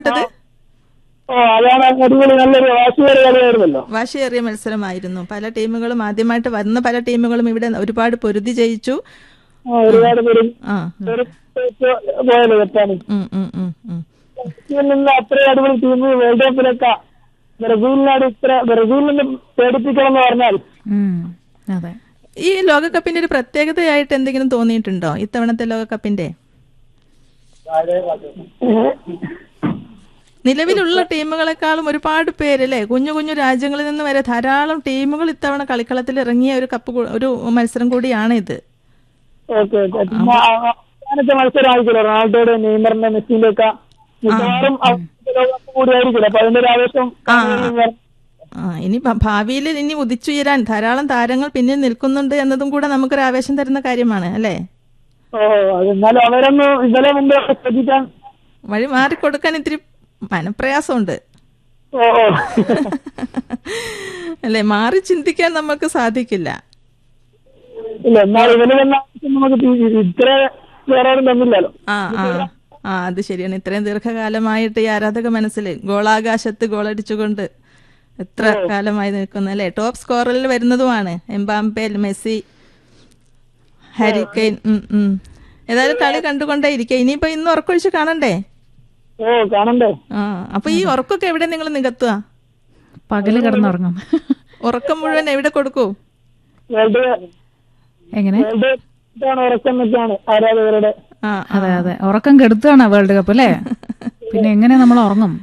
ത് ഓ അതാണ് അടിപൊളി നല്ലൊരു വാശിയേറിയ കളിയായിരുന്നല്ലോ വാശിയേറിയ മത്സരമായിരുന്നു പല ടീമുകളും ആദ്യമായിട്ട് വരുന്ന പല ടീമുകളും ഇവിടെ ഒരുപാട് പൊരുതി ജയിച്ചു ആ, ഒരുപാട് പേര് ആ ഒരു പോയല്ലോ ജപ്പാന് ഉം, ഉം, ഉം, ഉം. ബ്രസീലിൽ നിന്ന് അത്രയും അടിപൊളി ടീം വേൾഡ് കപ്പിലൊക്കെ ബ്രസീലിനോട് ഇത്ര ബ്രസീലിൽ നിന്ന് പേടിപ്പിക്കണം എന്ന് പറഞ്ഞാൽ ഉം, അതെ ഈ ലോകകപ്പിന്റെ ഒരു പ്രത്യേകതയായിട്ട് എന്തെങ്കിലും തോന്നിയിട്ടുണ്ടോ ഇത്തവണത്തെ ലോകകപ്പിന്റെ നിലവിലുള്ള ടീമുകളെക്കാളും ഒരുപാട് പേര് അല്ലേ കുഞ്ഞു കുഞ്ഞു രാജ്യങ്ങളിൽ നിന്ന് വരെ ധാരാളം ടീമുകൾ ഇത്തവണ കളിക്കളത്തിൽ ഇറങ്ങിയ ഒരു കപ്പ് കൂ- ഒരു മത്സരം കൂടിയാണ് ഇത് ഓക്കെ ഓക്കെ പിന്നെ ആ- അവസാനത്തെ മത്സരം ആയിരിക്കുമല്ലോ റൊണാൾഡോയുടെ നെയ്മറിന്റെ മെസ്സിന്റെ ഒക്കെ മിക്കവാറും അവസാനത്തെ ലോകകപ്പ് കൂടി ആയിരിക്കില്ല അപ്പൊ അതിന്റെ ഒരു ആവേശം കാണുന്നതിന് ആ ഇനി ഭാവിയിൽ ഇനി ഉദിച്ചുയരാൻ ധാരാളം താരങ്ങൾ പിന്നിൽ നിൽക്കുന്നുണ്ട് എന്നതും കൂടെ നമുക്കൊരു ആവേശം തരുന്ന കാര്യമാണ് അല്ലേ ഓ അത് എന്നാലും അവരൊന്നും ഇന്നലെ മുമ്പ് ശ്രദ്ധിക്കാൻ വഴി മാറിക്കൊടുക്കാൻ ഇത്തിരി മനപ്രയാസമുണ്ട് ഓ ഓ അല്ലേ മാറി ചിന്തിക്കാൻ നമുക്ക് സാധിക്കില്ല ഇല്ല എന്നാൽ ഇവന് തന്നെ ആവശ്യം നമുക്ക് തി- ഇത്ര വേറെ ആരും തന്നില്ലല്ലോ ആ ആ ആ അത് ശരിയാണ് ഇത്രയും ദീർഘകാലമായിട്ട് ഈ ആരാധക മനസ്സിൽ ഗോളാകാശത്ത് ഗോളടിച്ചുകൊണ്ട് എത്ര കാലമായി നിൽക്കുന്ന അല്ലേ ടോപ്പ് സ്കോറിൽ വരുന്നതുമാണ് എംബാംപെ മെസ്സി ഹാരിക്കെയിൻ ഉം, ഉം. ഏതായാലും കളി കണ്ടുകൊണ്ടേ ഇരിക്കുക ഇനിയിപ്പോ ഇന്ന് ഉറക്കൊഴിച്ച് കാണണ്ടേ ഓ കാണണ്ടേ ആ അപ്പൊ ഈ ഉറക്കൊക്കെ എവിടെ നിങ്ങൾ നികത്തുക പകല് കിടന്നുറങ്ങും ഉറക്കം മുഴുവൻ എവിടെ കൊടുക്കൂ വേൾഡ് എങ്ങനെ വേൾഡ് കപ്പാണ് ഉറക്കം എന്നൊക്കെയാണ് ആരാധകരുടെ ആ അതെ അതെ ഉറക്കം കെടുത്തുകയാണ് വേൾഡ് കപ്പ് അല്ലേ പിന്നെ എങ്ങനെ നമ്മൾ ഉറങ്ങും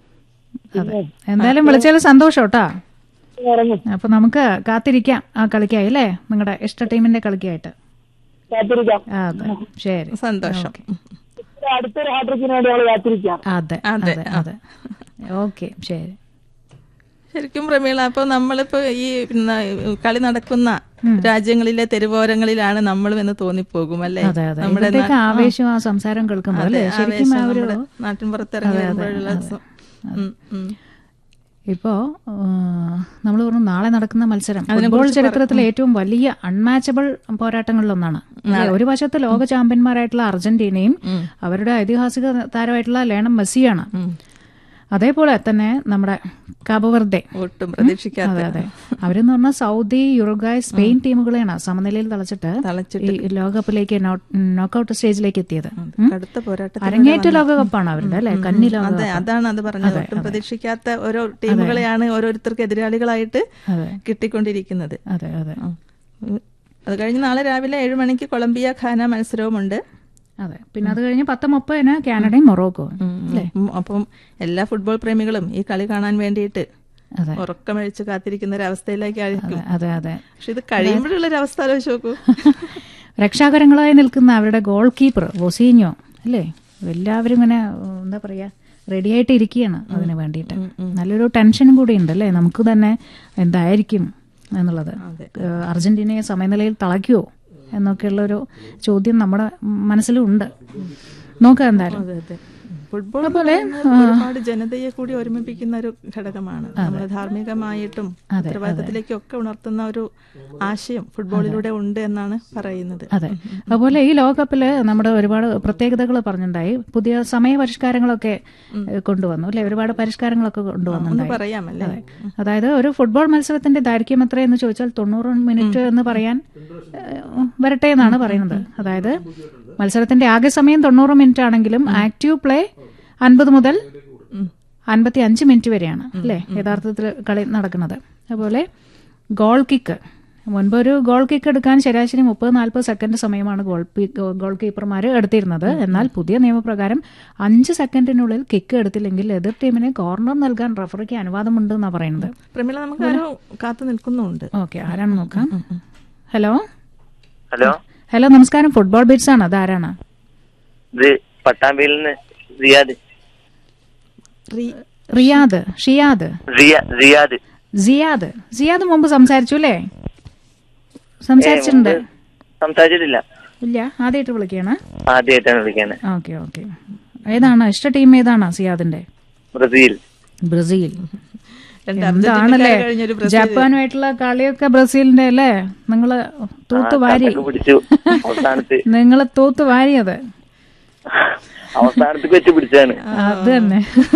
അതെ എന്തായാലും വിളിച്ചാലും സന്തോഷം കേട്ടാ ഉറങ്ങും അപ്പൊ നമുക്ക് കാത്തിരിക്കാം ആ കളിക്കായി അല്ലേ നിങ്ങളുടെ ഇഷ്ട ടീമിന്റെ കളിക്കായിട്ട് കാത്തിരിക്കാം ആ, അതെ ശരി സന്തോഷം ഇത്ര അടുത്തൊരു ഹാട്രിക്കിന് വേണ്ടി നമ്മൾ കാത്തിരിക്കാം അതെ അതെ, അതെ അതെ ഓക്കെ ശരി ശരിക്കും പ്രമീള അപ്പൊ നമ്മളിപ്പോ ഈ പിന്നെ കളി നടക്കുന്ന രാജ്യങ്ങളിലെ തെരുവോരങ്ങളിലാണ് നമ്മളും എന്ന് തോന്നിപ്പോകും അല്ലേ അതെ അതെ നമ്മുടെ ഇവിടത്തേക്ക് ആവേശം ആ സംസാരം കേൾക്കുമ്പോൾ അല്ലേ ശരിക്കും ആ ഒരു നാട്ടിൻ പുറത്തിറങ്ങി വരുമ്പോഴുള്ള സ- ഉം, ഉം. ഇപ്പോ നമ്മൾ പറഞ്ഞു നാളെ നടക്കുന്ന മത്സരം ഫുട്ബോൾ ചരിത്രത്തിലെ ഏറ്റവും വലിയ അൺമാച്ചബിൾ പോരാട്ടങ്ങളിലൊന്നാണ് അല്ലേ? ഒരു വശത്ത് ലോക ചാമ്പ്യന്മാരായിട്ടുള്ള അർജന്റീനയും അവരുടെ ഐതിഹാസിക താരമായിട്ടുള്ള ലേണം മെസ്സിയാണ് അതേപോലെ തന്നെ നമ്മുടെ കബവർദെ ഒട്ടും പ്രതീക്ഷിക്കാത്ത അതെ അതെ അവരെന്ന് പറഞ്ഞാൽ സൗദി യുറുഗായ് സ്പെയിൻ ടീമുകളെയാണ് സമനിലയിൽ തളച്ചിട്ട് തളച്ചിട്ട് ഈ ലോകകപ്പിലേക്ക് നോക്കൌട്ട് സ്റ്റേജിലേക്ക് എത്തിയത് ഉം. കടുത്ത പോരാട്ടം അരങ്ങേറ്റ ലോകകപ്പാണ് അവരുടെ അല്ലേ കന്നി അതെ ലോകകപ്പ് അതാണ് അത് പറഞ്ഞത് ഒട്ടും പ്രതീക്ഷിക്കാത്ത ഓരോ ടീമുകളെയാണ് ഓരോരുത്തർക്ക് എതിരാളികളായിട്ട് അതെ കിട്ടിക്കൊണ്ടിരിക്കുന്നത് അതെ അതെ ഉം. അത് കഴിഞ്ഞ് നാളെ രാവിലെ ഏഴ് മണിക്ക് കൊളംബിയ ഖാന മത്സരവുമുണ്ട് അതെ പിന്നെ അത് കഴിഞ്ഞ് പത്ത് മുപ്പതിന് കാനഡയും മൊറോക്കോയും ഉം. അപ്പം എല്ലാ ഫുട്ബോൾ പ്രേമികളും ഈ കളി കാണാൻ വേണ്ടിയിട്ട് അതെ ഉറക്കമഴിച്ച് കാത്തിരിക്കുന്ന ഒരു അവസ്ഥയിലേക്കായിരിക്കും അതെ അതെ പക്ഷെ ഇത് കഴിയുമ്പോഴുള്ള ഒരു അവസ്ഥ ആലോചിച്ച് നോക്കൂ രക്ഷാകരങ്ങളായി നിൽക്കുന്ന അവരുടെ ഗോൾ കീപ്പർ വൊസീഞ്ഞോ അല്ലേ എല്ലാവരും ഇങ്ങനെ ഉം, എന്താ പറയാ റെഡിയായിട്ട് ഇരിക്കുകയാണ് അതിന് വേണ്ടിയിട്ട് നല്ലൊരു ടെൻഷനും കൂടി ഉണ്ട് അല്ലേ നമുക്ക് തന്നെ എന്തായിരിക്കും എന്നുള്ളത് ഏഹ്, അർജന്റീനയെ സമനിലയിൽ തളയ്ക്കുമോ എന്നൊക്കെയുള്ള ഒരു ചോദ്യം നമ്മുടെ മനസ്സിലുണ്ട് നോക്കാം എന്തായാലും അതെ അതെ ഫുട്ബോൾ എന്ന് പറയുന്നത് ഒരുപാട് ജനതയെ കൂടി ഒരുമിപ്പിക്കുന്ന ഒരു ഘടകമാണ് നമ്മൾ ധാർമ്മികമായിട്ടും ഉത്തരവാദിത്തത്തിലേക്കും ഒക്കെ ഉണർത്തുന്ന ഒരു ആശയം ഫുട്ബോളിലൂടെ ഉണ്ട് എന്നാണ് പറയുന്നത് അതെ അതുപോലെ ഈ ലോകകപ്പില് നമ്മുടെ ഒരുപാട് പ്രത്യേകതകൾ പറഞ്ഞിട്ടുണ്ടായി പുതിയ സമയ പരിഷ്കാരങ്ങളൊക്കെ ഏഹ്, കൊണ്ടുവന്നു അല്ലെ ഒരുപാട് പരിഷ്കാരങ്ങളൊക്കെ ഒന്ന് കൊണ്ടുവന്നിട്ടുണ്ടായി പറയാമല്ലേ അതെ അതായത് ഒരു ഫുട്ബോൾ മത്സരത്തിന്റെ ദൈർഘ്യം എത്ര എന്ന് ചോദിച്ചാൽ തൊണ്ണൂറ് മിനിറ്റ് എന്ന് പറയാൻ ഏഹ്, വരട്ടെ എന്നാണ് പറയുന്നത് അതായത് മത്സരത്തിന്റെ ആകെ സമയം തൊണ്ണൂറ് മിനിറ്റ് ആണെങ്കിലും ആക്റ്റീവ് പ്ലേ അൻപത് മുതൽ അൻപത്തി അഞ്ച് മിനിറ്റ് വരെയാണ് അല്ലേ യഥാർത്ഥത്തിൽ കളി നടക്കുന്നത് അതുപോലെ ഗോൾ കിക്ക് മുൻപ് ഒരു ഗോൾ കിക്ക് എടുക്കാൻ ശരാശരി മുപ്പത് നാൽപ്പത് സെക്കൻഡ് സമയമാണ് ഗോൾ ഗോൾ കീപ്പർമാർ എടുത്തിരുന്നത് എന്നാൽ പുതിയ നിയമപ്രകാരം അഞ്ച് സെക്കൻഡിനുള്ളിൽ കിക്ക് എടുത്തില്ലെങ്കിൽ എതിർ ടീമിന് കോർണർ നൽകാൻ റഫറിക്ക് അനുവാദമുണ്ട് എന്നാണ് പറയുന്നത് പ്രമിള നമുക്ക് ആരോ കാത്തു നിൽക്കുന്നുണ്ട് ഓക്കെ ആരാണ് നോക്കാം ഹലോ ഹലോ ഹലോ നമസ്കാരം ഫുട്ബോൾ ബിറ്റ്സ് ആണ് അതാരാണ് ഇത് പട്ടാമ്പിയിൽ നിന്ന് റിയാദ് റീ- റിയാദ് ഷിയാദ് റിയ റിയാദ് സിയാദ് സിയാദ് മുമ്പ് സംസാരിച്ചു അല്ലേ സംസാരിച്ചിട്ടുണ്ട് സംസാരിച്ചിട്ടില്ല ഇല്ല ആദ്യമായിട്ട് വിളിക്കുകയാണ് ആദ്യമായിട്ടാണ് വിളിക്കുന്നത് ഓക്കെ ഓക്കെ ഏതാണ് ഇഷ്ട ടീം ഏതാണ് സിയാദിന്റെ ബ്രസീൽ ബ്രസീൽ രണ്ട് എന്താണല്ലേ അർജന്റീനക്കാര് കഴിഞ്ഞൊരു ബ്രസീൽ. ജപ്പാനുമായിട്ടുള്ള കളിയൊക്കെ ബ്രസീലിന്റെ അല്ലേ നിങ്ങള് തൂത്ത് വാരി കണക്ക് പിടിച്ചു അവസാനത്ത് നിങ്ങള് തൂത്ത് വാരിയത് അവസാനത്തേക്ക് വെച്ച് പിടിച്ചാണ് അത് തന്നെ